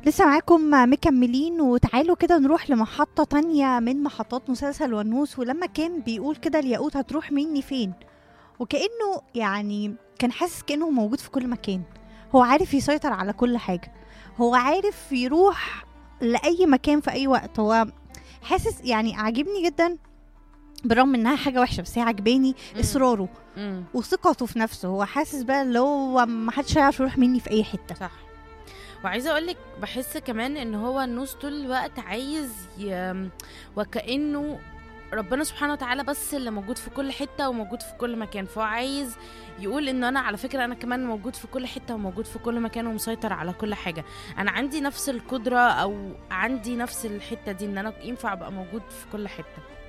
لسه معاكم مكملين وتعالوا كده نروح لمحطة تانية من محطات مسلسل ونوس ولما كان بيقول كده الياقوت هتروح مني فين وكأنه يعني كان حاسس كأنه موجود في كل مكان هو عارف يسيطر على كل حاجة هو عارف يروح لأي مكان في أي وقت هو حاسس يعني عاجبني جدا بالرغم انها حاجه وحشه بس هي عجباني مم. اصراره مم. وثقته في نفسه هو حاسس بقى اللي هو ما حدش هيعرف يروح مني في اي حته صح وعايزه اقول لك بحس كمان ان هو النوس طول الوقت عايز ي... وكانه ربنا سبحانه وتعالى بس اللي موجود في كل حته وموجود في كل مكان فهو عايز يقول ان انا على فكره انا كمان موجود في كل حته وموجود في كل مكان ومسيطر على كل حاجه انا عندي نفس القدره او عندي نفس الحته دي ان انا ينفع ابقى موجود في كل حته